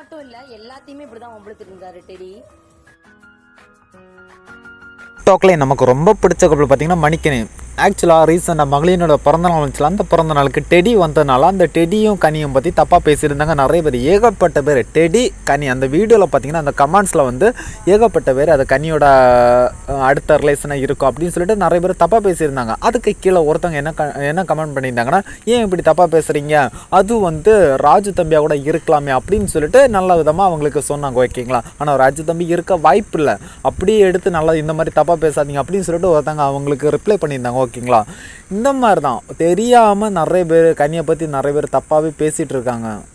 மட்டும் இல்ல எல்லாத்தையுமே இப்படிதான் வம்பிழுத்துட்டு இருந்தாரு டெடி டிக்டாக்ல நமக்கு ரொம்ப பிடிச்ச கப்பல் பார்த்தீங்கன்னா மணிக்கணி ஆக்சுவலாக ரீசெண்டாக மகளினோட பிறந்த நாள் வந்துச்சுல அந்த பிறந்த நாளுக்கு டெடி வந்ததுனால அந்த டெடியும் கனியும் பற்றி தப்பாக பேசியிருந்தாங்க நிறைய பேர் ஏகப்பட்ட பேர் டெடி கனி அந்த வீடியோவில் பார்த்தீங்கன்னா அந்த கமெண்ட்ஸில் வந்து ஏகப்பட்ட பேர் அது கனியோட அஹ், அடுத்த ரிலேஷனாக இருக்கும் அப்படின்னு சொல்லிட்டு நிறைய பேர் தப்பாக பேசியிருந்தாங்க அதுக்கு கீழே ஒருத்தவங்க என்ன க என்ன கமெண்ட் பண்ணியிருந்தாங்கன்னா ஏன் இப்படி தப்பாக பேசுகிறீங்க அது வந்து ராஜு தம்பியாக கூட இருக்கலாமே அப்படின்னு சொல்லிட்டு நல்ல விதமாக அவங்களுக்கு சொன்னாங்க ஓகேங்களா ஆனால் ராஜு தம்பி இருக்க வாய்ப்பு இல்லை அப்படியே எடுத்து நல்லா இந்த மாதிரி தப்பாக பேசாதீங்க அப்படின்னு சொல்லிட்டு ஒருத்தவங்க அவங்களுக்கு ரிப்ளை பண்ணியிருந்தாங்க ஓகேங்களா இந்த மாதிரி தான் தெரியாமல் நிறைய பேர் கனியை பற்றி நிறைய பேர் தப்பாகவே பேசிகிட்டு இருக்காங்க